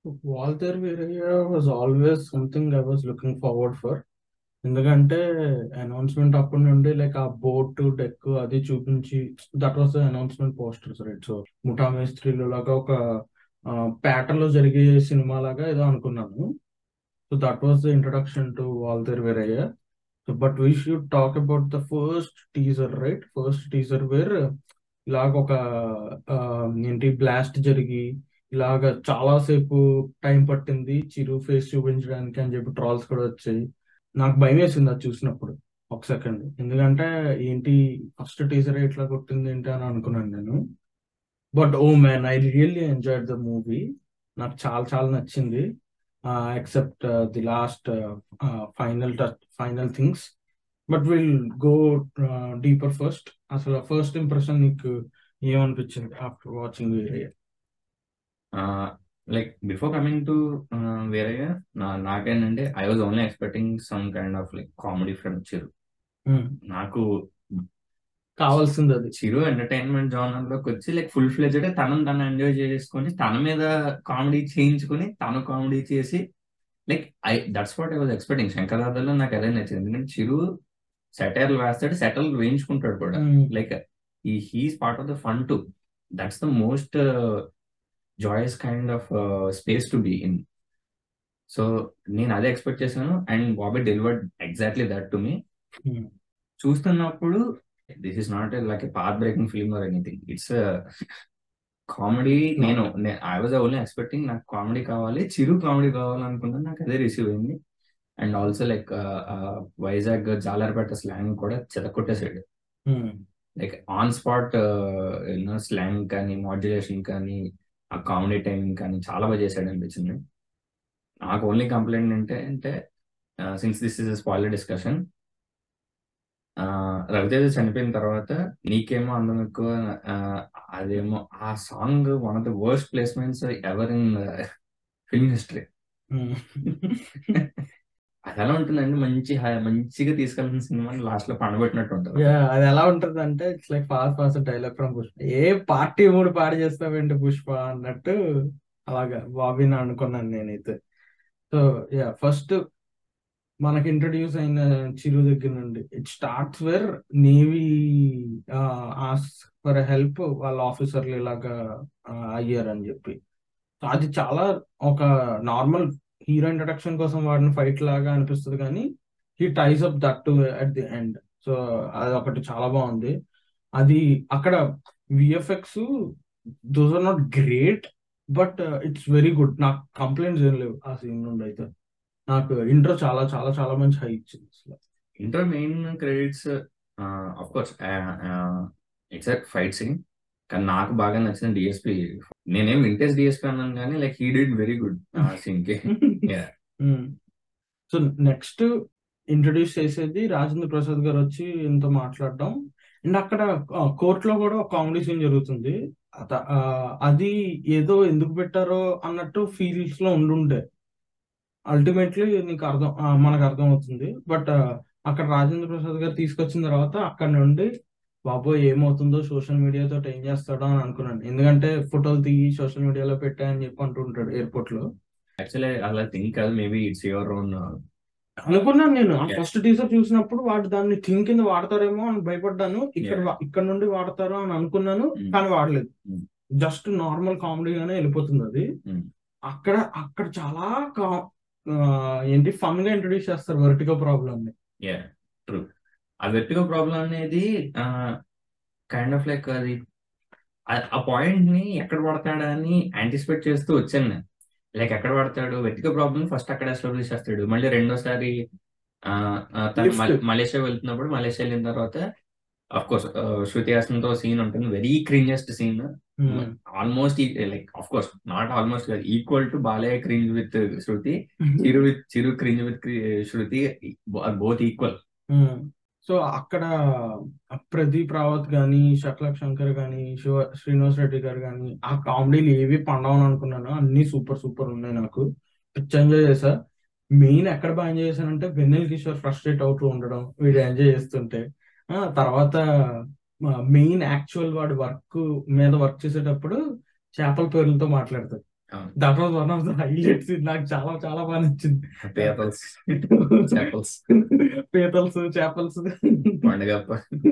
Waltair Veerayya was always something I was looking forward for ఎందుకంటే announcement అప్పటి నుండి లైక్ ఆ బోట్ డెక్ అది చూపించి that was announcement posters right so ముఠా మేస్త్రీలు లాగా ఒక ప్యాటర్న్ లో జరిగే సినిమా లాగా ఏదో అనుకున్నాను so that was the introduction to Waltair Veerayya so but we should talk about the first teaser right first teaser where ఇలాగ ఒక ఆ, ఏంటి బ్లాస్ట్ జరిగి ఇలాగ చాలా సేపు టైం పట్టింది చిరు ఫేస్ చూపించడానికి అని చెప్పి ట్రాల్స్ కూడా వచ్చాయి నాకు భయం వేసింది అది చూసినప్పుడు ఒక సెకండ్ ఎందుకంటే ఏంటి ఫస్ట్ టీజర్ ఇట్లా కొట్టింది ఏంటి అని అనుకున్నాను నేను but oh man I really enjoyed the movie నాకు చాలా చాలా నచ్చింది except the last final touch final things but will go deeper first అసలు ఫస్ట్ ఇంప్రెషన్ నీకు ఏమనిపించింది after watching Veerayya like before coming to వేరే నా నాకేంటంటే I was only expecting some kind of like comedy from Chiru నాకు కావాల్సింది అది చిరు ఎంటర్టైన్మెంట్ జోనర్ లోకి వచ్చి లైక్ ఫుల్ ఫ్లెజ్డ్ తనను తను ఎంజాయ్ చేసుకొని తన మీద కామెడీ చేయించుకొని తను కామెడీ చేసి like I that's what I was expecting శంకరాదలో నాకు అదే నచ్చింది ఎందుకంటే చిరు సెటైర్లు వేస్తాడు సెటర్లు వేయించుకుంటాడు కూడా లైక్ ఈ he's part of the fun too that's the most joyous kind of space to be in so నేను అదే ఎక్స్పెక్ట్ చేశాను and Bobby delivered exactly that to me చూస్తున్నప్పుడు this is not like a path breaking film or anything it's comedy నేను I was only expecting నాకు comedy కావాలి Chiru comedy కావాలనుకున్నాను నాకు అదే రిసీవ్ అయింది and also like Vizag Jalarpeta slang కూడా చెదకొట్టేసాడు like on spot you know slang కానీ మాడ్యులేషన్ కానీ ఆ కామెడీ టైమింగ్ కానీ చాలా బాగా చేశాడు అనిపించింది నాకు ఓన్లీ కంప్లైంట్ అంటే అంటే since this is spoiler discussion Raviteja చనిపోయిన తర్వాత నీకేమో అందం ఎక్కువ ఆ, అదేమో ఆ song one of the worst placements ever in film history అది ఎలా ఉంటుందండి మంచి హై- మంచిగా తీసుకెళ్ళిన సినిమాని లాస్ట్ లో పండబెట్టినట్టు ఉంటుంది Yeah, అది ఎలా ఉంటది అంటే it's like fast fast dialogue from Pushpa ఏ పార్టీ మూడు పాడు చేస్తావేంటి పుష్ప అన్నట్టు అలాగా బాబీని అనుకున్నాను నేనైతే సో యా ఫస్ట్ మనకి ఇంట్రడ్యూస్ అయిన చిరు దగ్గర నుండి ఇట్ స్టార్ట్స్ వేర్ నేవీ ఆస్ ఫర్ హెల్ప్ వాళ్ళ ఆఫీసర్లు ఇలాగా ఆ, అయ్యారని చెప్పి సో అది చాలా ఒక నార్మల్ హీరో ఇంట్రడక్షన్ కోసం వాడిన ఫైట్ లాగా అనిపిస్తుంది కానీ he ties up that too at the end so అది ఒకటి చాలా బాగుంది అది అక్కడ VFX those are not great but it's very good నాకు కంప్లైంట్స్ ఏం లేవు ఆ సీన్ నుండి అయితే నాకు ఇంట్రో చాలా చాలా చాలా మంచి హై ఇచ్చింది అసలు inter main credits of course it's fight scene కానీ నాకు బాగా నచ్చిన డిఎస్పి నేనేం వింటేజ్ డిఎస్పి అన్నాను కానీ like he did very good ఆ సీన్ కి Yeah. సో నెక్స్ట్ ఇంట్రడ్యూస్ చేసేది రాజేంద్ర ప్రసాద్ గారు వచ్చి ఎంతో మాట్లాడడం అండ్ అక్కడ కోర్టులో కూడా ఒక కామెడీ సీన్ జరుగుతుంది అత- ఆ, అది ఏదో ఎందుకు పెట్టారో అన్నట్టు ఫీల్స్ లో ఉండుండే అల్టిమేట్లీ నీకు అర్థం ఆ, మనకు అర్థం అవుతుంది బట్ అక్కడ రాజేంద్ర ప్రసాద్ గారు తీసుకొచ్చిన తర్వాత అక్కడ నుండి బాబోయ్ ఏమవుతుందో సోషల్ మీడియాతో ఏం చేస్తాడో అని అనుకున్నాను ఎందుకంటే ఫోటోలు తీయి సోషల్ మీడియాలో పెట్టాయని చెప్పి అంటుంటాడు ఎయిర్పోర్ట్ లో యాక్చువల్లీ అలా థింక్ కాదు మేబీ ఇట్స్ యువర్ ఓన్ అనుకున్నాను నేను ఆ Yeah. ఫస్ట్ టీజర్ చూసినప్పుడు వాడు దాన్ని థింక్ కింద వాడతారేమో అని భయపడ్డాను ఇక్కడ వా- ఇక్కడ నుండి వాడతారు అని అనుకున్నాను Mm. కానీ వాడలేదు Mm. జస్ట్ నార్మల్ కామెడీగానే వెళ్ళిపోతుంది అది Mm. అక్కడ అక్కడ చాలా కా- ఆ, ఏంటి ఫన్ గా ఇంట్రడ్యూస్ చేస్తారు వర్టిగో ప్రాబ్లమ్ ని యా ట్రూ ఆ వెర్టిగో ప్రాబ్లం అనేది కైండ్ ఆఫ్ లైక్ అది ఆ- ఆ పాయింట్ ని ఎక్కడ పడతాడా అని యాంటిసిపేట్ చేస్తూ వచ్చాను నేను లైక్ ఎక్కడ పడతాడు వెర్టిగో ప్రాబ్లం ఫస్ట్ అక్కడ ఎస్టాబ్లిష్ చేస్తాడు మళ్ళీ రెండోసారి ఆ, ఆ, తను Lift. మల్- మలేషియా వెళ్తున్నప్పుడు మలేషియా వెళ్ళిన తర్వాత అఫ్ కోర్స్ శృతి హాసన్తో సీన్ ఉంటుంది very cringiest scene almost like of course not almost equal to Balayya cringe with Shruti Chiru with Chiru cringe with Shruti both equal so అక్కడ ప్రదీప్ రావత్ గాని శక్లక్ శంకర్ గాని శివ శ్రీనివాస్ రెడ్డి గారు గాని ఆ కామెడీలు ఏవి పండవని అనుకున్నాను అన్ని సూపర్ సూపర్ ఉన్నాయి నాకు పిచ్చ ఎంజాయ్ చేసా మెయిన్ ఎక్కడ బాగా ఎంజాయ్ చేశానంటే వెన్నెల కిషోర్ ఫ్రస్ట్రేట్ అవుతూ ఉండడం వీడు ఎంజాయ్ చేస్తుంటే ఆ తర్వాత మెయిన్ యాక్చువల్ వాడు వర్క్ మీద వర్క్ చేసేటప్పుడు చేపల పేర్లతో మాట్లాడతాడు అవును. That was one of the highlights నాకు చాలా చాలా బాగా నచ్చింది పీతల్స్ చేపల్స్ పీతల్స్ చేపల్స్ పండుగప్ప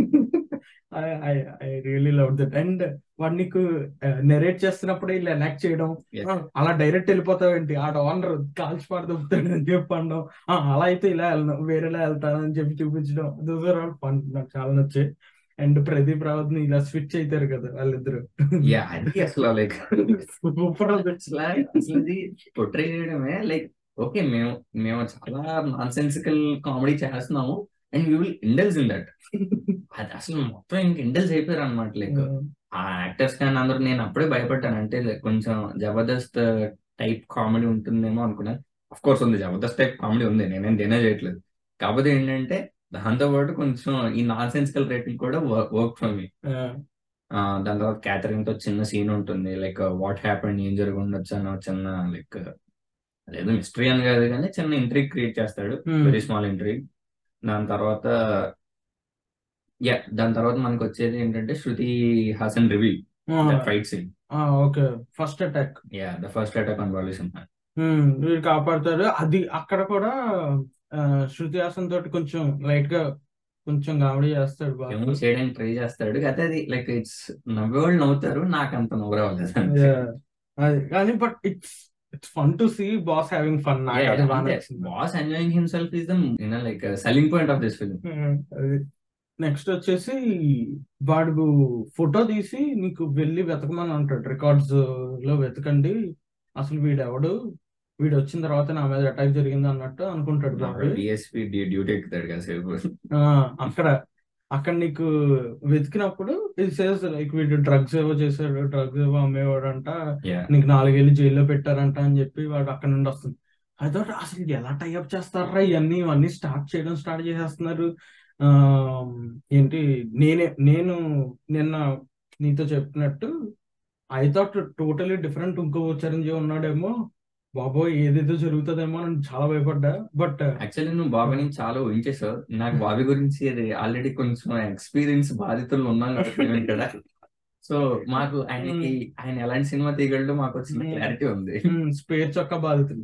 I really love that and వాడు నీకు నెరేట్ చేస్తున్నప్పుడు ఇలా ఎనాక్ట్ చేయడం Yes. ఆ, అలా డైరెక్ట్ వెళ్ళిపోతావు ఏంటి ఆడ ఓనర్ కాల్చి పడదొప్పుతాడు అని చెప్పి అనడం ఆ, అలా అయితే ఇలా వెళ్ళను వేరేలా వెళ్తాను అని చెప్పి చూపించడం దోస్ ఆర్ ఆల్ ఫన్ నాకు చాలా నచ్చాయి అండ్ ప్రదీప్ రావత్ ని ఇలా స్విచ్ అవుతారు కదా వాళ్ళిద్దరు యా అది అసలు లైక్ సూపర్ అసలు అసలు ఇది portray చేయడమే లైక్ ఓకే మేము మేము చాలా నాన్ సెన్సికల్ కామెడీ చేస్తున్నాము and you will indulge in that అది అసలు మొత్తం ఇంక ఇండల్స్ అయిపోయారు అనమాట లైక్ ఆ యాక్టర్స్ కానీ అందరూ నేను అప్పుడే భయపడ్డాను అంటే like కొంచెం జబర్దస్త్ టైప్ కామెడీ ఉంటుందేమో అనుకున్నాను అఫ్ కోర్స్ ఉంది జబర్దస్త్ టైప్ కామెడీ ఉంది నేనేం డినే చేయట్లేదు కాకపోతే ఏంటంటే దాంతో పాటు కొంచెం ఈ నాన్ సెన్సికల్ రేటింగ్ కూడా వర్క్ ఫర్ మీ దాని తర్వాత క్యాథరిన్ తో చిన్న సీన్ ఉంటుంది లైక్ వాట్ హ్యాపెండ్ ఏం జరిగి ఉండొచ్చు అన్న చిన్న లైక్ అదేదో మిస్టరీ అని కాదు కానీ చిన్న ఇంట్రీగ్ క్రియేట్ చేస్తాడు Hmm. వెరీ స్మాల్ ఇంట్రీగ్ దాని తర్వాత యా దాని తర్వాత మనకు వచ్చేది ఏంటంటే Shruti Haasan reveal fight scene okay first attack yeah the first attack on Bobby Simha వీడు కాపాడతారు అది అక్కడ కూడా ఆ, శృతి హాసన్ తోటి కొంచెం లైట్ గా కొంచెం కామెడీ చేస్తాడు బాగా ఏమో చేయడానికి ట్రై చేస్తాడు అయితే అది లైక్ ఇట్స్ నవ్వేవాళ్ళు నవ్వుతారు నాకు అంత నవ్వరావలేదు అంతే Yeah. అది కానీ but it's it's fun to see boss having fun నాకు అది బాగా నచ్చింది boss enjoying himself is the like selling point of this film Hmm. అది నెక్స్ట్ వచ్చేసి వాడు ఫోటో తీసి నీకు వెళ్ళి వెతకమని అంటాడు రికార్డ్స్ లో వెతకండి అసలు వీడు ఎవడు వీడు వచ్చిన తర్వాత నా మీద అటాక్ జరిగింది అన్నట్టు అనుకుంటాడు బాబు డిఎస్పీ డ్యూటీ ఎక్కుతాడు కదా సేపు ఆ, అక్కడ అక్కడ నీకు వెతికినప్పుడు ఇది సేస్ లైక్ వీడు డ్రగ్స్ ఏవో చేశాడు డ్రగ్స్ ఏవో అమ్మేవాడు అంట యా నీకు నాలుగేళ్ళు జైల్లో పెట్టారంట అని చెప్పి వాడు అక్కడ నుండి వస్తుంది అదో అసలు ఎలా టైఅప్ చేస్తారా ఇవన్నీ ఇవన్నీ స్టార్ట్ చేయడం స్టార్ట్ చేసేస్తున్నారు ఆ ఏంటి నేనే నేను నిన్న నీతో చెప్పినట్టు ఐ థాట్ టోటలీ డిఫరెంట్ ఇంకో చిరంజీవి ఉన్నాడేమో బాబోయ్ ఏదేదో జరుగుతుందేమో అని చాలా భయపడ్డా బట్ యాక్చువల్లీ నువ్వు బాబీ నుంచి చాలా ఊహించేసావు నాకు బాబీ గురించి అది ఆల్రెడీ కొంచెం ఎక్స్పీరియన్స్ బాధితులు ఉన్నాం కాబట్టి మేము ఇక్కడ సో మాకు ఆయనకి ఆయన ఎలాంటి సినిమా తీయగలడు మాకు వచ్చిన Hmm. క్లారిటీ ఉంది స్పేర్ చొక్క బాధితులు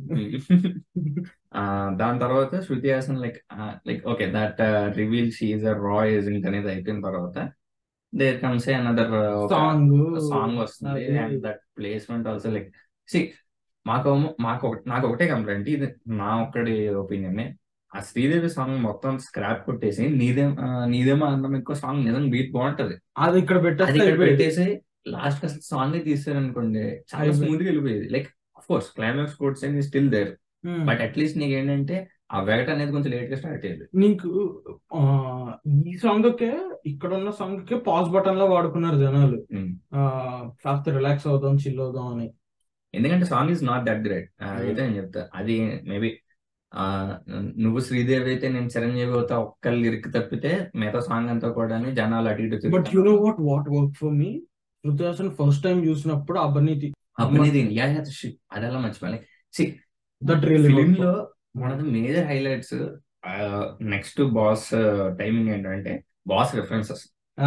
ఆ, దాని తర్వాత Shruti Haasan like like okay that reveal she's a రా ఏజెంట్ అనేది అయిపోయిన తర్వాత there comes a another song song వస్తుంది అది- and that placement also like see మాకు మాకు ఒక- నాకు ఒకటే కంప్లైంట్ ఇది నా ఒక్కడి ఒపీనియన్ ఆ శ్రీదేవి సాంగ్ మొత్తం స్క్రాప్ కొట్టేసి నీదేం ఆ, నీదేమో అందం ఎక్కువ సాంగ్ నిజంగా బీట్ బాగుంటది అది ఇక్కడ అది పెట్టేస్తే ఇక్కడ అయిపోయింది. పెట్టేసి లాస్ట్ అసలు సాంగ్ తీసారనుకోండి చాలా అయిపోయింది. స్మూత్ గా వెళ్ళిపోయేది like of course climax codes అని still there Hmm. But at least నీకు ఏంటంటే ఆ వెగట్ అనేది కొంచెం లేట్ గా స్టార్ట్ అయ్యేది నీకు ఆ, ఈ సాంగ్ కే ఇక్కడ ఉన్న సాంగ్ కే పాజ్ బటన్ లో వాడుకున్నారు జనాలు Hmm. ఆ, కాస్త రిలాక్స్ అవుదాం చిల్ అవుదాం అని ఎందుకంటే song is not that great అయితే నేను చెప్తా అది మేబీ నువ్వు శ్రీదేవి అయితే నేను చిరంజీవి అవుతా ఒక్క లిరిక్ తప్పితే మిగతా సాంగ్ అంతా కూడా జనాలు అటు ఇటు బట్ తిరుగుతారు. You know what what work for me Shruti Haasan first time చూసినప్పుడు అభినీతి అభినీతి యా యా shit. అది ఎలా మర్చిపోయాలి సి దట్ రియల్లీ ఫిలిం లో one of the major highlights next boss timing ఏంటంటే బాస్ రిఫరెన్సెస్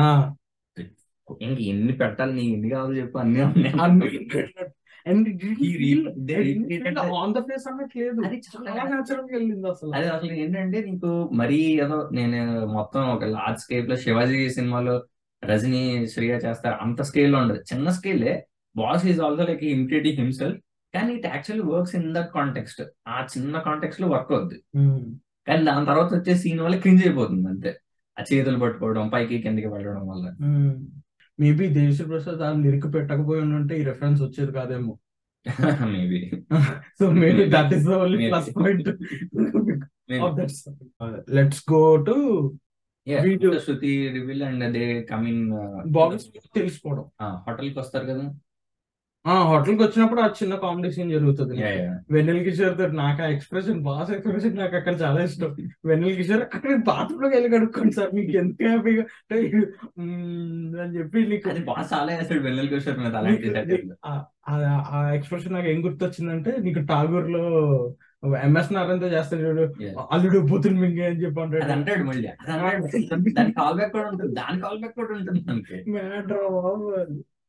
ఇంక ఎన్ని పెట్టాలి నీకు ఎన్ని కావాలో చెప్పు అన్ని ఉన్నాయి అండ్ ఈ re- they recreated the- on the face అన్నట్లేదు అది చాలా చాలా న్యాచురల్ గా వెళ్ళింది అసలు అది అసలు ఏంటంటే నీకు మరీ ఏదో నేను మొత్తం ఒక లార్జ్ స్కేల్ లో శివాజీ సినిమాలో రజనీ శ్రేయ చేస్తారు అంత స్కేల్ లో ఉండదు చిన్న స్కేలే boss is also like imitating himself కానీ it actually works in that context ఆ చిన్న కాంటెక్స్ట్ లో వర్క్ అవుద్ది Hmm. కానీ దాని తర్వాత వచ్చే సీన్ వల్ల క్రింజ్ అయిపోతుంది అంతే ఆ చేతులు పట్టుకోవడం పైకి కిందకి వెళ్ళడం వల్ల మేబీ దేవిశ్రీ ప్రసాద్ ఆ లిరిక్ పెట్టకపోయి ఉంటే ఈ రెఫరెన్స్ వచ్చేది కాదేమో maybe so maybe that is the only Maybe. Plus point of that let's go to Video. Shruti reveal and they coming box తెలిసిపోవడం హోటల్ కి వస్తారు కదా ఆ హోటల్ కి వచ్చినప్పుడు ఆ చిన్న కామెడీ సీన్ జరుగుతుంది యా యా వెన్నెల కిషోర్ తో నాకు ఆ ఎక్స్ప్రెషన్ బాస్ ఎక్స్ప్రెషన్ నాకు అక్కడ చాలా ఇష్టం వెన్నెల కిషోర్ అక్కడ బాత్రూమ్ లోకి వెళ్ళి కడుక్కోండి సార్ మీకు ఎంత హ్యాపీగా అంటే, మ్మ్ అని చెప్పి నీకు అది బాగా చాలా వేస్తాడు వెన్నెల కిషోర్ మీద అలాంటి నీకు- setting. నీకు ఆ- ఆ- ఆ ఎక్స్ప్రెషన్ నాకు ఏం గుర్తొచ్చిందంటే నీకు టాగూర్ లో ఎంఎస్ నారాయణతో చేస్తాడు చూడు Yeah. అల్లుడు బుతులు మింగే అని చెప్పి అది అంటాడు అంటాడు మళ్ళీ అది అంటాడు దాని కాల్ బ్యాక్ కూడా ఉంటుంది దాని కాల్ బ్యాక్ కూడా ఉంటుంది మనకి మ్యాటర్ బాబు అది.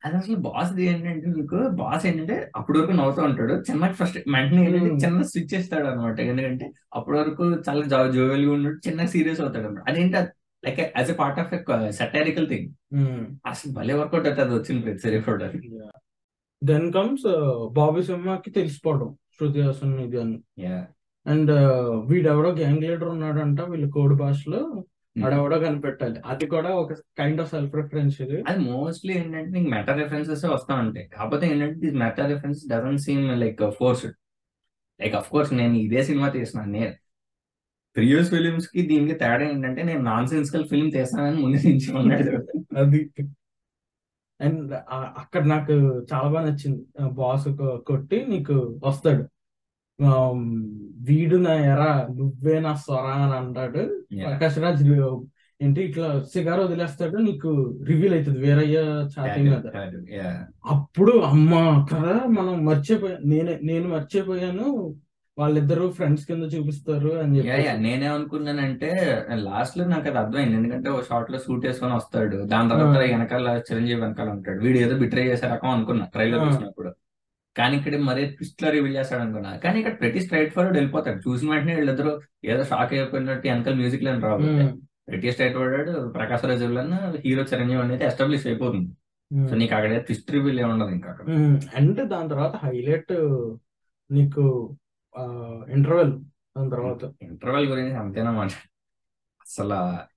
అది అసలు బాస్ ఏంటంటే మీకు బాస్ ఏంటంటే అప్పటి వరకు నవ్వుతూ ఉంటాడు చిన్న ఫస్ట్ వెంటనే ఏంటంటే Hmm. చిన్న స్విచ్ చేస్తాడు అనమాట ఎందుకంటే అప్పటి వరకు చాలా జో జోవెల్ గా ఉన్నాడు చిన్న సీరియస్ అవుతాడు అనమాట అదేంటి like as a part of a satirical thing అసలు భలే వర్కౌట్ అవుతుంది అది వచ్చిన ప్రతిసారి కూడా దెన్ కమ్స్ బాబీ సింహాకి తెలిసిపోవడం శృతి హాసన్ ఇది అని యా అండ్ వీడెవడో గ్యాంగ్ లీడర్ ఉన్నాడంట వీళ్ళ కోడ్ భాషలో వాడెవడో కనిపెట్టాలి అది కూడా ఒక కైండ్ ఆఫ్ సెల్ఫ్ రిఫరెన్స్ ఇది అది మోస్ట్లీ ఏంటంటే నీకు మెటా రిఫరెన్సెస్ వస్తా ఉంటాయి కాకపోతే ఏంటంటే this meta reference doesn't seem like forced like of course నేను ఇదే సినిమా తీసినాను నేను ప్రీవియస్ ఫిలిమ్స్ కి దీనికి తేడా ఏంటంటే నేను నాన్ సెన్సికల్ ఫిల్మ్ తీస్తానని ముందు నుంచి ఉన్నాడు అది అండ్ అక్కడ నాకు చాలా బాగా నచ్చింది బాస్ కొట్టి నీకు వస్తాడు ఆమ్, వీడు నా ఎరా నువ్వే నా స్వర అని అంటాడు Yeah. ప్రకాష్ రాజ్ రి- ఏంటి ఇట్లా సిగార్ వదిలేస్తాడు నీకు రివీల్ అవుతుంది వేరయ్య ఛాతీ మీద Yeah. అప్పుడు అమ్మ కదా మనం మర్చిపోయా నేనే నేను మర్చిపోయాను వాళ్ళిద్దరు ఫ్రెండ్స్ కింద చూపిస్తారు అని యా యా చెప్పి నేనేమనుకున్నానంటే లాస్ట్ లో నాకు అది అర్థమైంది ఎందుకంటే ఒక షార్ట్ లో సూట్ వేసుకొని వస్తాడు దాని తర్వాత ఆ. వెనకాల చిరంజీవి వెనకాల ఉంటాడు వీడు ఏదో బిట్రే చేసే రకం అనుకున్నా ట్రైలర్ ఆ. చూసినప్పుడు కానీ ఇక్కడ మరీ ట్విస్ట్ లో రివీల్ చేస్తాడు అనుకున్నా కానీ ఇక్కడ ప్రతి స్ట్రైట్ ఫార్వర్డ్ వెళ్ళిపోతాడు చూసిన వెంటనే వీళ్ళిద్దరు ఏదో షాక్ అయిపోయినట్టు వెనకాల మ్యూజిక్ లేని రాబోతే ప్రతి straightforward Prakash Raju hero Chiranjeevi అనేది ఎస్టాబ్లిష్ అయిపోతుంది సో నీకు అక్కడ ట్విస్ట్ రివీల్ ఏ ఉండదు ఇంకా అక్కడ అంటే దాని తర్వాత హైలైట్ నీకు ఇంటర్వెల్ దాని తర్వాత ఇంటర్వెల్ గురించి అంతేనమాట అసలు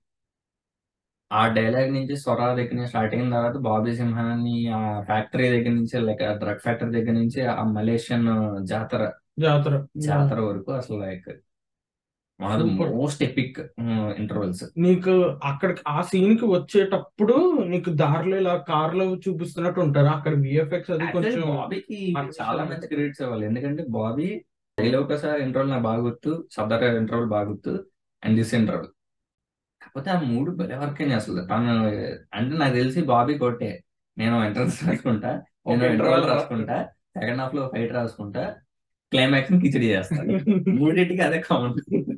ఆ డైలాగ్ నుంచి స్వర దగ్గర నుంచి స్టార్ట్ అయిన తర్వాత బాబీ సింహాన్ని ఆ ఫ్యాక్టరీ దగ్గర నుంచి లైక్ డ్రగ్ ఫ్యాక్టరీ దగ్గర నుంచి ఆ మలేషియన్ జాతర జాతర జాతర వరకు అసలు like one of the Super. Most epic intervals నీకు అక్కడికి ఆ సీన్ కి వచ్చేటప్పుడు నీకు దారిలో ఇలా కార్ లో చూపిస్తున్నట్టు ఉంటారు అక్కడ విఎఫ్ఎక్స్ అది కొంచెం బాబీకి మనకి చాలా చాలా మంచి క్రెడిట్స్ ఇవ్వాలి ఎందుకంటే బాబీ డైలీ ఒకసారి ఇంటర్వెల్ నాకు బాగా గుర్తు సర్దార్ ఇంటర్వెల్ బాగా గుర్తు అండ్ దిస్ ఇంటర్వెల్ కాకపోతే ఆ మూడు భలే వర్క్ అయినాయి అసలు తను అంటే నాకు తెలిసి బాబీ కొట్టే నేను ఎంట్రన్స్ రాసుకుంటా నేను ఒక ఇంటర్వెల్ interval రాసుకుంటా సెకండ్ హాఫ్ లో ఫైట్ రాసుకుంటా క్లైమాక్స్ ని కిచడి చేస్తాను మూడింటికి అదే కామన్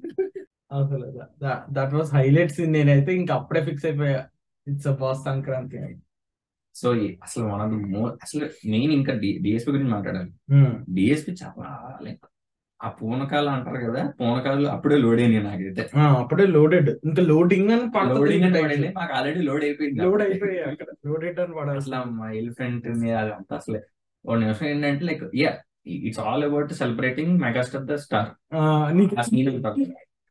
అసలు దట్ వాస్ హైలైట్ సీన్ నేనైతే ఇంకా అప్పుడే ఫిక్స్ అయిపోయా ఇట్స్ బాస్ సంక్రాంతి సో అసలు మన అసలు మెయిన్ ఇంకా డిఎస్పి గురించి మాట్లాడాలి డిఎస్పి చాలా లైక్ ఆ పూనకాలు అంటారు కదా పూనకాలు అప్పుడే లోడ్ అయినాయి నాకైతే ఆ, అప్పుడే లోడెడ్ ఇంకా లోడింగ్ అని లోడింగ్ అని పడింది మాకు ఆల్రెడీ లోడ్ అయిపోయింది లోడ్ అయిపోయాయి అక్కడ లోడెడ్ అని పడాలి అసలు మా ఎలిఫెంట్ అదంతా అసలు ఒక నిమిషం ఏంటంటే like yeah it's all about celebrating megastar the star ఆ, నీకు ఆ సీన్ ఉంటుంది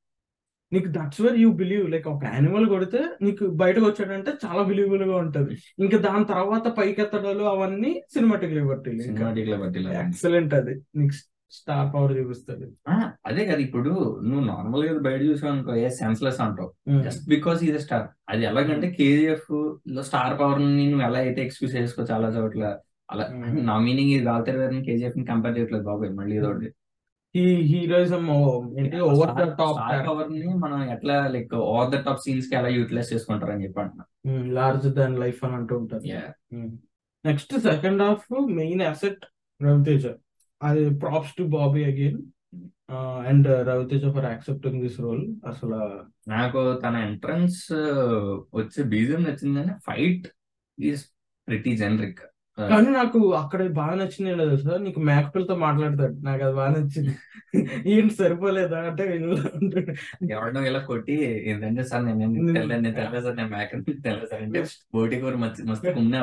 నీకు that's where you believe like ఒక యానిమల్ కొడితే నీకు బయటకు వచ్చాడంటే చాలా బిలీవబుల్ గా ఉంటది ఇంకా దాని తర్వాత పైకి ఎత్తడాలు అవన్నీ సినిమాటిక్ లిబర్టీ ఇంకా సినిమాటిక్ లో బట్టి ఎక్సలెంట్ అది నీకు స్టార్ పవర్ చూపిస్తుంది అదే కదా ఇప్పుడు నువ్వు నార్మల్ గా బయట చూసావు అనుకో ఏ సెన్స్లెస్ అంటావు జస్ట్ బికాస్ ఇది స్టార్ అది ఎలాగంటే కేజీఎఫ్ లో స్టార్ పవర్ ని నువ్వు ఎలా అయితే ఎక్స్క్యూజ్ చేసుకో చాలా చోట్ల అలా Hmm. నా మీనింగ్ ఇది వాల్తేర్ గారిని కేజీఎఫ్ ని కంపేర్ చేయట్లేదు బాబాయ్ మళ్ళీ ఇదొకటి ఈ హీరోయిజం ఏంటి over the top star power ని మనం ఎట్లా like over the top scenes కి ఎలా యూటిలైజ్ చేసుకుంటారని చెప్పి అంటున్నా లార్జ్ దాన్ లైఫ్ అని అంటూ ఉంటారు Yeah. Next second half main asset Raviteja అది props to Bobby again and Raviteja for accepting this role అసలు నాకు తన ఎంట్రన్స్ వచ్చే బీజం నచ్చింది కానీ ఫైట్ ఈస్ ప్రిటీ జనరిక్ కానీ నాకు అక్కడ బాగా నచ్చింది ఏంటో సార్ నీకు మేకపిల్లతో మాట్లాడతాడు నాకు అది బాగా నచ్చింది ఏంటి సరిపోలేదా అంటే వీళ్ళు అంటాడు. ఎవరినో ఇలా కొట్టి ఏంటంటే సార్ నేను నేను తెల్ల నేను తెల్ల సార్ నేను మేక తెల్ల సార్ అంటే బోటి కూర మస్తు మస్తు ఉన్నా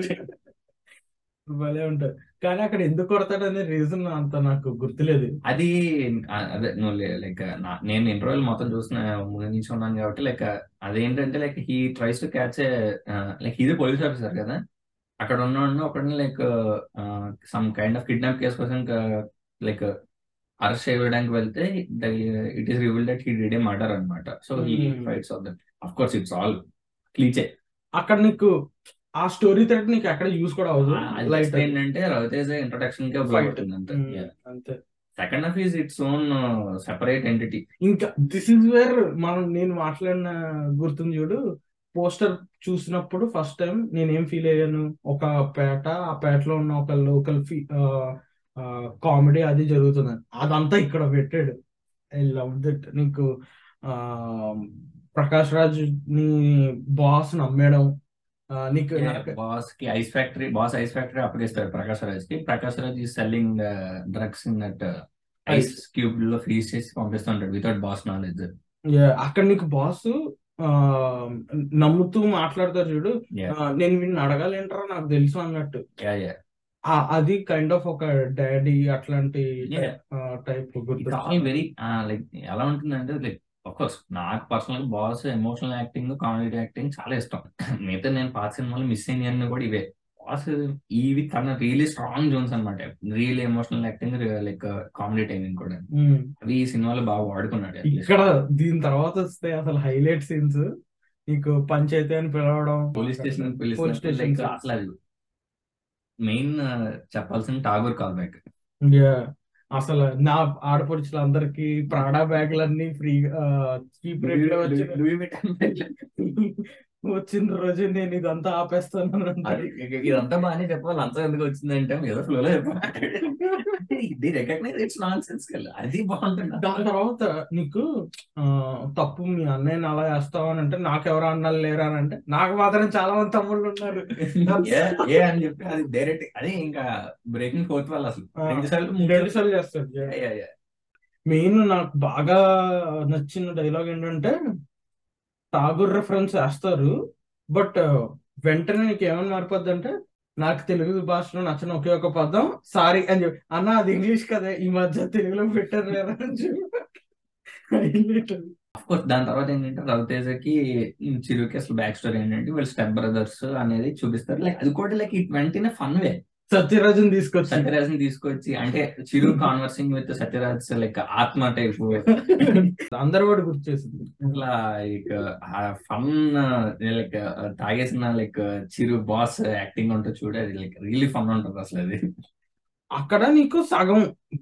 భలే ఉంటారు కానీ అక్కడ ఎందుకు కొడతాడనే రీజన్ అంత నాకు గుర్తులేదు అది ఆ, అదే నువ్వు లైక్ నేను ఇంటర్వ్యూలు మొత్తం చూసిన ముందు నుంచి ఉన్నాను కాబట్టి లైక్ అదేంటంటే like he tries to catch like ఇది పోలీస్ ఆఫీసర్ కదా అక్కడ ఉన్న ఒకడిని like some kind of kidnap case కోసం లైక్ అరెస్ట్ చేయడానికి వెళ్తే it is reveal that he did a murder అనమాట so he Hmm. Fights of that of course it's all cliche అక్కడ నీకు ఆ స్టోరీ థ్రెడ్ నీకు ఎక్కడ యూస్ కూడా అవ్వదు అది లైట్ just ఏంటంటే రవితేజ ఇంట్రొడక్షన్ కే Fight. అవుతుంది అంతే అంతే second half is it's own separate entity ఇంకా దిస్ ఇస్ వేర్ మనం నేను మాట్లాడిన గుర్తుంది చూడు పోస్టర్ చూసినప్పుడు ఫస్ట్ టైం నేనేం ఫీల్ అయ్యాను ఒక పేట ఆ పేటలో ఉన్న ఒక లోకల్ ఫీ కామెడీ అది జరుగుతుంది అదంతా ఇక్కడ పెట్టాడు ఐ లవ్ దట్ నీకు ఆ ప్రకాష్ రాజ్ ని బాస్ నమ్మేయడం ఆ, నీకు నాకు బాస్ కి ice factory boss ice factory అప్పగిస్తాడు ప్రకాష్ రాజ్ కి ప్రకాష్ రాజ్ ఈ selling drugs in that ice cube లో ఫ్రీజ్ చేసి పంపిస్తుంటాడు వితౌట్ బాస్ నాలెడ్జ్ Yeah, అక్కడ నీకు బాస్ నమ్ముతూ మాట్లాడతారు చూడు ఆ, నేను వీడిని అడగాలేంటారా నాకు తెలుసు అన్నట్టు ఆ, అది కైండ్ ఆఫ్ ఒక డాడీ అట్లాంటి Yeah. టైప్ ఇట్స్ గుర్తు ఆల్ వెరీ లైక్ ఎలా ఉంటుందంటే లైక్ కోర్స్ నాకు పర్సనల్ గా boss emotional acting comedy acting చాలా ఇష్టం మిగతా నేను పాత సినిమాలు మిస్ అయిన కూడా ఇవే బాస్ ఇవి తన రియలీ స్ట్రాంగ్ జోన్స్ అనమాట real emotional acting like comedy timing కూడా ఉమ్. అవి ఈ సినిమాలో బాగా వాడుకున్నాడు at least. ఇక్కడ దీని తర్వాత వస్తే అసలు హైలైట్ సీన్స్ నీకు పంచాయతీ అని పిలవడం పోలీస్ స్టేషన్ పోలీస్ పిలిచినప్పుడు స్టేషన్ లైక్ అసలు అది మెయిన్ చెప్పాల్సిన ఠాగూర్ కాల్ బ్యాక్ Yeah. అసలు నా ఆడపడుచులందరికీ ప్రాడా బ్యాగులన్నీ ఫ్రీ చీప్ రేట్ లో వచ్చిన వచ్చిన రోజు నేను ఇదంతా ఆపేస్తాను అని అంటాడు. ఇదంతా బాగానే చెప్పాలి అంతా ఎందుకు వచ్చిందంటే ఏదో ఫ్లోలో ఇది రికగ్నైజ్ ఇట్స్ నాన్ సెన్స్ అది బాగుంటుంది దాని తర్వాత నీకు ఆ, తప్పు మీ అన్నయ్యని అలా వేస్తావు అని అంటే నాకెవరు అన్నలు లేరా అని అంటే నాకు మాత్రం చాలా మంది తమ్ముళ్ళు ఉన్నారు ఏ ఏ అని చెప్పి అది డైరెక్ట్ అదే ఇంకా బ్రేకింగ్ ఫోర్త్ వాళ్ళు అసలు ఆ, రెండు సార్లు మూడు రెండు సార్లు చేస్తాడు Yeah, yeah, yeah. మెయిన్ నాకు బాగా నచ్చిన డైలాగ్ ఏంటంటే ఠాగూర్ రెఫరెన్స్ వేస్తారు బట్ వెంటనే నీకు ఏమని మారిపోద్ది అంటే నాకు తెలుగు భాషలో నచ్చిన ఒకే ఒక పదం సారీ అని చెప్పి అన్న అది ఇంగ్లీష్ కదా ఈ మధ్య తెలుగులో పెట్టారు లేదా అని చెప్పి Highlight అది. Of course, దాని తర్వాత ఏంటంటే రవితేజకి చిరుకి అసలు బ్యాక్ స్టోరీ ఏంటంటే వీళ్ళు స్టెప్ బ్రదర్స్ అనేది చూపిస్తారు లైక్ అది కూడా లైక్ ఇట్ వెంటనే ఫన్ వే సత్యరాజుని తీసుకొచ్చి సత్యరాజ్ ని తీసుకొచ్చి అంటే Chiru conversing with Sathyaraj like ఆత్మ టైప్ అందరు కూడా గుర్తు చేసింది ఇట్లా లైక్ ఫన్ లైక్ తాగేసిన లైక్ చిరు బాస్ యాక్టింగ్ ఉంటుంది చూడు అది లైక్ రియలీ ఫన్ ఉంటుంది అసలు అది అక్కడ నీకు సగం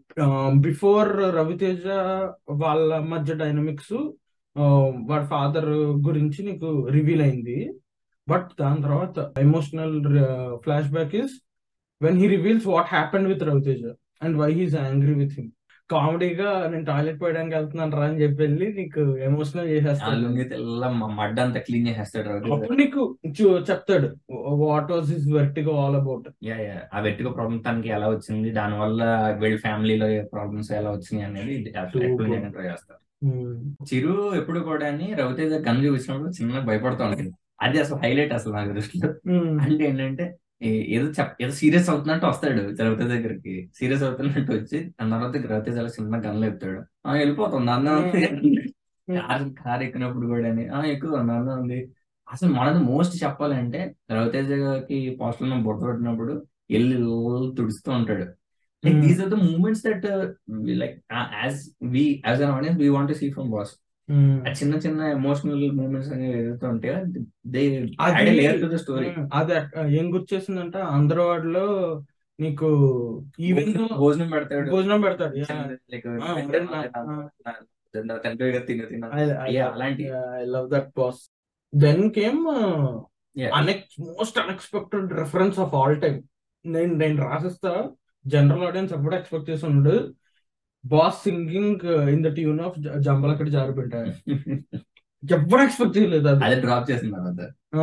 బిఫోర్ రవితేజ వాళ్ళ మధ్య డైనమిక్స్ వాడి ఫాదర్ గురించి నీకు రివీల్ అయింది బట్ దాని తర్వాత emotional flashback is when he reveals what happened with Raviteja and why he's angry with him కామెడీగా నేను టాయిలెట్ పోయడానికి వెళ్తున్నాను రా అని చెప్పి వెళ్ళి నీకు ఎమోషనల్ ఆ చేసేస్తాడు లుంగి తెల్ల మడ్డ అంతా క్లీన్ చేసేస్తాడు రవితేజ అప్పుడు నీకు చూ- చెప్తాడు what was his vertigo all about yeah yeah ఆ వెట్టుకో ప్రాబ్లం తనకి ఎలా వచ్చింది దాని వల్ల వీళ్ళ ఫ్యామిలీలో ప్రాబ్లమ్స్ ఎలా వచ్చినాయి అనేది ఎక్స్ప్లెయిన్ చేయడానికి ట్రై చేస్తారు చిరు ఎప్పుడు కూడా రవితేజ గన్ చూపించినప్పుడు చిన్న భయపడుతూ ఉంటుంది అది అసలు హైలైట్ అసలు నా దృష్టిలో అంటే ఏంటంటే ఏ- ఏదో చెప్ ఏదో సీరియస్ అవుతున్నట్టు వస్తాడు రవితేజ దగ్గరికి సీరియస్ అవుతున్నట్టు వచ్చి దాని తర్వాత రవితేజ అలా చిన్న గన్లు ఎత్తాడు ఆ వెళ్ళిపోతుంది అన్న కారు కారు ఎక్కినప్పుడు కూడా ఆ ఎక్కుతుంది అన్న ఉంది అసలు మనది మోస్ట్ చెప్పాలంటే రవితేజకి పోస్టర్ లో బొట్ట పెట్టినప్పుడు వెళ్ళి తుడుస్తూ ఉంటాడు like these are the moments that like as we as an audience we want see from boss ఆ చిన్న చిన్న ఎమోషనల్ మూమెంట్స్ అనేవి ఏదైతే ఉంటాయో దే అది layer to the story um, అది అట్- ఏం గుర్తు చేసిందంటే అందరవాడిలో నీకు ఈవెన్ భోజనం పెడతాడు భోజనం పెడతాడు లైక్ ఆ, తండ్రి గారు తిన తిన Yeah, అలాంటి I love that boss then came Yeah. అనెక్స్ most unexpected reference of all time నేను నేను రాసిస్తా జనరల్ ఆడియన్స్ ఎప్పుడు ఎక్స్పెక్ట్ చేసి ఉండడు boss singing in the tune of Jambalakadi Jaripetta ఎప్పుడు ఎక్స్పెక్ట్ చేయలేదు అది అదే డ్రాప్ చేసిన తర్వాత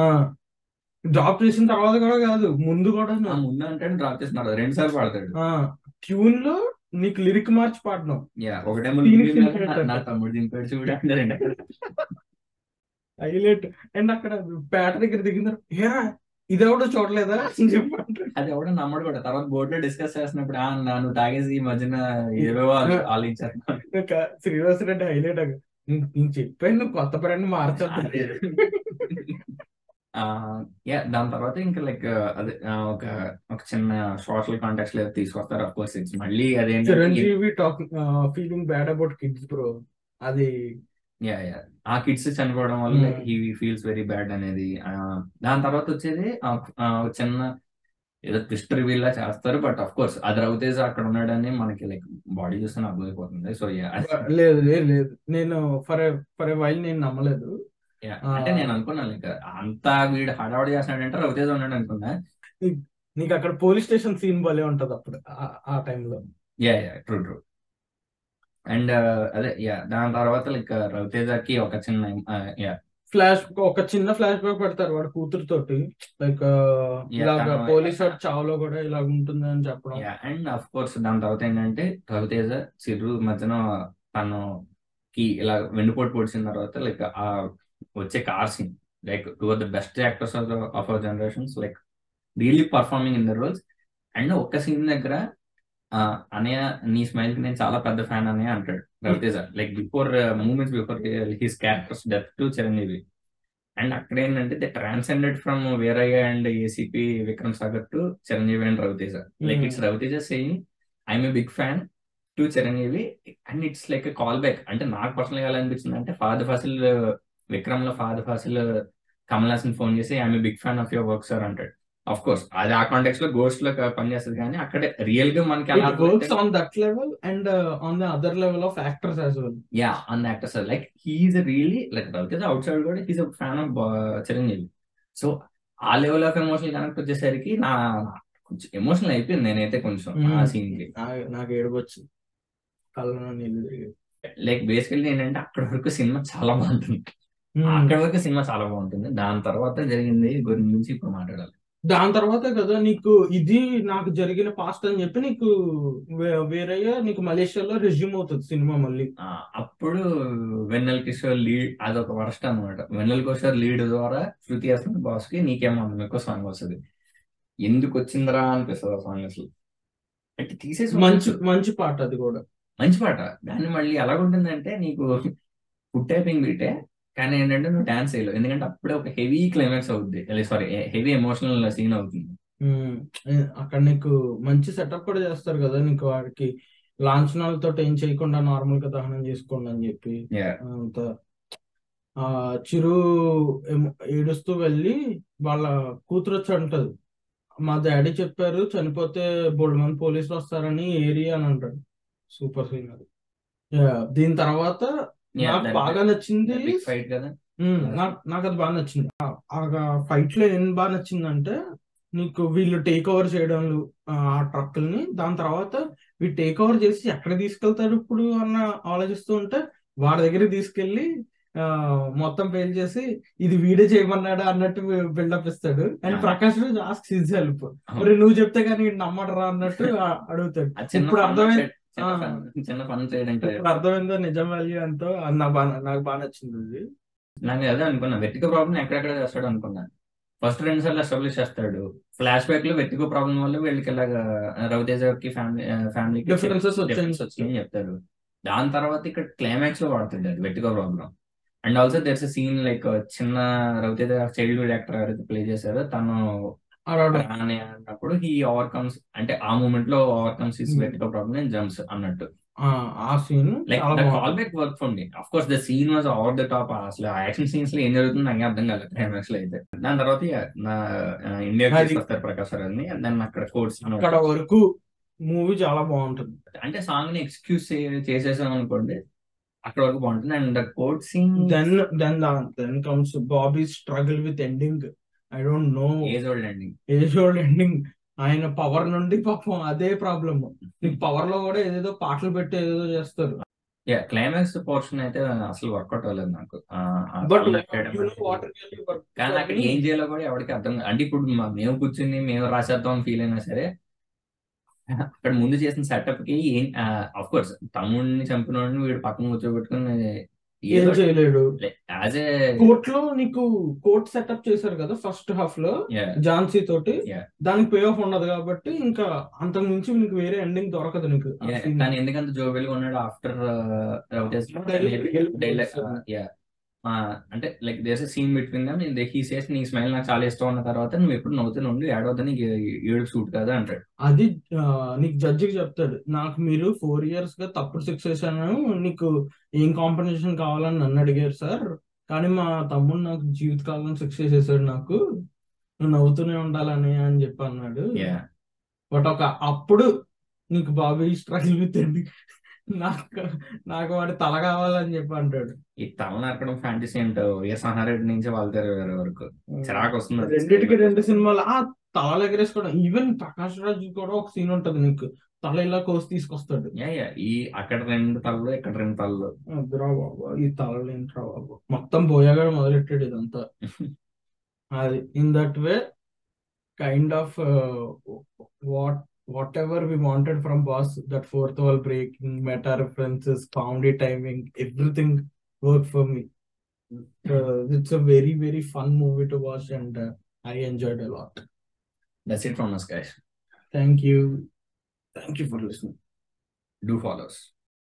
డ్రాప్ చేసిన తర్వాత కూడా కాదు ముందు కూడా ఆ ముందు అంటే డ్రాప్ చేసిన తర్వాత రెండు సార్లు పాడతాడు ట్యూన్ లో నీకు లిరిక్ మార్చి పాడినాం యా ఒకటేమో దీనికి లిరిక్ దింపాడు. నా తమ్ముడు దింపాడు చూడు అంటే రెండు హైలైట్ అండ్ అక్కడ పేట దగ్గర దిగిన తర్వాత, ఏరా ఇదెవడో చూడలేదా అని చెప్పి అంటాడు. అది ఎవడో నమ్మడు కూడా తర్వాత బోర్డు లో డిస్కస్ చేసినప్పుడు ఆ నా నువ్వు తాగేసి ఈ మధ్యన ఏవో ఆలోచించారు ఇంకా శ్రీనివాస్ రెడ్డి హైలైట్ అగా "నేను- నేను చెప్పాను నువ్వు కొత్త బ్రాండ్ మార్చొద్దు యా దాని తర్వాత ఇంకా లైక్ అదే ఆ, ఒక ఒక చిన్న సోషల్ కాంటాక్ట్స్ లో తీసుకొస్తారు అఫ్ కోర్స్ ఇట్స్ మళ్ళీ అదేంటంటే Chiranjeevi talking feeling bad about kids bro అది యా యా ఆ కిడ్స్ చనిపోవడం వల్ల Hmm. He feels very bad అనేది ఆ, దాని తర్వాత వచ్చేది ఆ, ఆ, ఒక చిన్న ఏదో ట్విస్ట్ రివీల్ లా చేస్తారు బట్ అఫ్ కోర్స్ అది రవితేజ అక్కడ ఉన్నాడని మనకి లైక్ బాడీ చూస్తే అర్థమైపోతుంది సో యా లేదు లేదు లేదు నేను ఫర్ ఫర్ వైల్ నేను నమ్మలేదు యా ఆ. అంటే నేను అనుకున్నాను లైక్ అంతా వీడు హడావడి చేస్తున్నాడంటే రవితేజ ఉన్నాడు అనుకున్నా నీకు అక్కడ పోలీస్ స్టేషన్ సీన్ భలే ఉంటది అప్పుడు ఆ- ఆ టైంలో yeah yeah true true and అదే యా దాని తర్వాత లైక్ రవితేజకి ఒక చిన్న యా ఫ్లాష్ ఒక చిన్న ఫ్లాష్ బ్యాక్ పెడతారు వాడు కూతురుతోటి లైక్ Yeah, ఇలాగ తను- పోలీస్ వాడు చావులో కూడా ఇలాగ ఉంటుంది అని చెప్పడం యా అండ్ అఫ్ కోర్స్ దాని తర్వాత ఏంటంటే రవితేజ చిరు మధ్యన తను కి ఇలా వెన్నుపోటు పొడిచిన తర్వాత లైక్ ఆ వచ్చే car scene like two are the best actors of of our generations like really performing in the roles and ఒక్క సీన్ దగ్గర ఆ, అనయ్య నీ స్మైల్ కి నేను చాలా పెద్ద ఫ్యాన్ అనయ్య అంటాడు Ravi Teja like before moments before his characters death to Chiranjeevi and అక్కడ ఏంటంటే they transcended from Veerayya and ACP Vikram Sagar to Chiranjeevi and Ravi Teja like Hmm. It's Ravi Teja saying I'm a big fan to Chiranjeevi and it's like call back అంటే నాకు personal గా ఎలా అనిపించింది అంటే father Faasil Vikram లో Fahadh Faasil Kamal Haasan phone చేసి I'm a big fan of your work sir అంటాడు of course అది ఆ కాంటెక్స్ లో గోస్ట్ లో పనిచేస్తుంది కానీ అక్కడ రియల్ గా మనకి ఎలా it works on that level and on the other level of actors as well yeah an actor sir like he's really like Ravi Teja outside కూడా he's fan of Chiranjeevi so ఆ లెవెల్ ఆఫ్ ఎమోషనల్ కనెక్ట్ వచ్చేసరికి నా కొంచెం emotional అయిపోయింది నేనైతే కొంచెం ఆ scene కి నాకు ఏడుపు వచ్చింది కళ్ళలో నీళ్ళు తిరిగి లైక్ బేసికల్లీ ఏంటంటే అక్కడ వరకు సినిమా చాలా బాగుంటుంది అక్కడ వరకు సినిమా చాలా బాగుంటుంది దాని తర్వాత జరిగింది గురించి ఇప్పుడు మాట్లాడాలి దాని తర్వాత కదా నీకు ఇది నాకు జరిగిన పాస్ట్ అని చెప్పి నీకు వే- వేరయ్య నీకు మలేషియాలో రెజ్యూమ్ అవుతుంది సినిమా మళ్ళీ ఆ, అప్పుడు వెన్నెల కిషోర్ లీడ్ అదొక వర్స్ట్ అనమాట వెన్నెల కిషోర్ లీడ్ ద్వారా శృతి హాసన్ బాస్ కి నీకేమో మీకు సాంగ్ వస్తుంది ఎందుకు వచ్చిందిరా అనిపిస్తుంది ఆ సాంగ్ అసలు అంటే తీసేసి మంచి మంచి పాట అది కూడా మంచి పాట దాన్ని మళ్ళీ ఎలాగుంటుందంటే నీకు ఫుడ్ టైపింగ్ బీటే కానీ ఏంటంటే నువ్వు డాన్స్ చేయలేవు ఎందుకంటే అప్పుడే ఒక హెవీ క్లైమాక్స్ అవుద్ది సారీ హెవీ ఎమోషనల్ సీన్ అవుతుంది ఉమ్, ఏ- అక్కడ నీకు మంచి సెటప్ కూడా చేస్తారు కదా నీకు వాడికి లాంఛనాలతో ఏం చేయకుండా నార్మల్ గా దహనం చేసుకోండి అని చెప్పి Yeah. అంత ఆ చిరు ఏమో ఏడుస్తూ వెళ్ళి వాళ్ళ కూతురు వచ్చి అంటది మా డాడీ చెప్పారు చనిపోతే బోల్డ్ మంది పోలీసులు వస్తారని ఏరియా అని అంటాడు సూపర్ సీన్ అది Yeah, దీని తర్వాత Yeah, నాకు that- బాగా నచ్చింది that big fight కదా ఉమ్, నాకు నాకు అది బాగా నచ్చింది ఆ- ఆ ఫైట్ లో ఏం బాగా నచ్చిందంటే నీకు వీళ్ళు టేక్ ఓవర్ చేయడం ఆ ట్రక్కుల్ని దాని తర్వాత వీళ్ళు టేక్ ఓవర్ చేసి ఎక్కడ తీసుకెళ్తారు ఇప్పుడు అన్న ఆలోచిస్తూ ఉంటే వాడి దగ్గరికి తీసుకెళ్లి ఆ మొత్తం పేల్ చేసి ఇది వీడే చేయమన్నాడా అన్నట్టు బిల్డప్ ఇస్తాడు అండ్ ఆ. Prakash Raj ask his help అవును. మరి నువ్వు చెప్తే కానీ వీడు నమ్మడరా అన్నట్టు ఆ- అడుగుతాడు అది చిన్న ఇప్పుడు fun అర్థమైంది trade- చిన్న ఆ. fun- చిన్న ఫన్ ట్రేడ్ అంటే ఇప్పుడు అర్థమైందో నిజం వాల్యూ ఎంతో అది నాకు బాగా నాకు బాగా నచ్చింది అది నాకు అదే అనుకున్నా వెతిక ప్రాబ్లం ఎక్కడెక్కడ చేస్తాడు అనుకున్నా ఫస్ట్ రెండు సార్లు ఎస్టాబ్లిష్ చేస్తాడు ఫ్లాష్ బ్యాక్ లో వెతిక ప్రాబ్లం వల్ల వీళ్ళకి ఇలాగా రవితేజ కి ఫ్యామిలీ ఫ్యామిలీకి Differences వచ్చాయని డిఫరెన్స్ వచ్చినాయని చెప్తారు దాని తర్వాత ఇక్కడ క్లైమాక్స్ లో వాడుతుంది అది వెతిక problem and also there's scene like చిన్న రవితేజ చైల్డ్హుడ్ యాక్టర్ ఎవరైతే ప్లే చేశారో తను అడగడం రాని అన్నప్పుడు హీ ఓవర్కమ్స్ అంటే ఆ మూమెంట్ లో ఓవర్కమ్స్ హిస్ Hmm. వెతిక ప్రాబ్లం అండ్ జంప్స్ అన్నట్టు ఆ ఆ సీన్ లైక్ చాలా ద కాల్ బాగుంది back work for me of course the scene was over the top అసలు ఆ యాక్షన్ సీన్స్ లో ఏం జరుగుతుంది నాకు అర్థం కాలేదు క్లైమాక్స్ లో అయితే దాని తర్వాత ఇక నా ఇండియాకి అది- తీసుకొస్తారు ప్రకాశ్ రాజ్ని దాన్ని అక్కడ కోర్ట్స్ అక్కడ వరకు మూవీ చాలా బాగుంటుంది అంటే సాంగ్ ని ఎక్స్క్యూజ్ చేసేసాం అనుకోండి అక్కడ వరకు బాగుంటుంది and court scene then then then comes Bobby struggle with ending I don't know age old ending age old ending ఆయన పవర్ నుండి పాపం అదే ప్రాబ్లమ్ నీకు పవర్ లో కూడా ఏదేదో పాటలు పెట్టి ఏదేదో చేస్తారు యా క్లైమాక్స్ పోర్షన్ అయితే అసలు వర్కౌట్ అవ్వలేదు నాకు ఆ, ఆ బట్ thumbnail చేయడం కానీ అక్కడ ఏం చేయాలో కూడా ఎవరికి అర్థం కాదు. అంటే ఇప్పుడు మా- మేము కూర్చుని మేము రాసేద్దాం ఫీల్ అయినా సరే అక్కడ ముందు చేసిన సెటప్ కి ఏం అఫ్ కోర్స్ తమ్ముడిని చంపినోడిని వీడు పక్కన కూర్చోబెట్టుకుని ఏం ఏదో చేయలేడు యాజ్ ఏ కోర్ట్ లో నీకు కోర్ట్ సెటప్ చేశారు కదా ఫస్ట్ హాఫ్ లో ఝాన్సీ తోటి Yeah. దానికి పే ఆఫ్ ఉండదు కాబట్టి ఇంకా అంతకు మించి నీకు వేరే ఎండింగ్ దొరకదు నీకు ఆ scene. కానీ ఎందుకంత జోబెల్ ఉన్నాడు ఆఫ్టర్ Dialogue. అంటే like this scene between them he says నీ స్మైల్ నాకు చాలా ఇష్టం ఉన్న తర్వాత నువ్వు ఎప్పుడు నవ్వుతూ ఉండి ఏడవద్దని ఏడు సూట్ కదా అంటాడు అది ఆ, నీకు జడ్జికి చెప్తాడు నాకు మీరు ఫోర్ ఇయర్స్ గా తప్పుడు శిక్ష చేశాను నీకు ఏం కాంపెన్సేషన్ కావాలని నన్ను అడిగారు సార్ కానీ మా తమ్ముడు నాకు జీవితకాలం శిక్ష చేశాడు నాకు నువ్వు నవ్వుతూనే ఉండాలని అని చెప్పి అన్నాడు యా బట్ ఒక అప్పుడు నీకు బాబీ స్ట్రగుల్ విత్ నాకు నాకు వాడి తల కావాలని చెప్పి అంటాడు ఈ తల నరకడం ఫ్యాంటసీ ఏంటో ఏ సహారెడ్డి నుంచి వాళ్ళ వేరే వరకు చిరాకు వస్తుంది రెండిటికి రెండు సినిమాలు ఆ తల ఎగరేసుకోవడం ఈవెన్ ప్రకాష్ రాజ్ కూడా ఒక సీన్ ఉంటది నీకు తల ఇలా కోసి తీసుకొస్తాడు యా యా ఈ అక్కడ రెండు తలలు ఇక్కడ రెండు తలలు అద్దురా బాబు ఈ తలలు ఏంట్రా బాబు మొత్తం పోయాగా మొదలెట్టాడు ఇదంతా అది in that way kind of what whatever we wanted from boss that fourth wall breaking meta references comedy timing everything work for me it's a very very fun movie to watch and I enjoyed a lot that's it from us guys thank you thank you for listening do follow us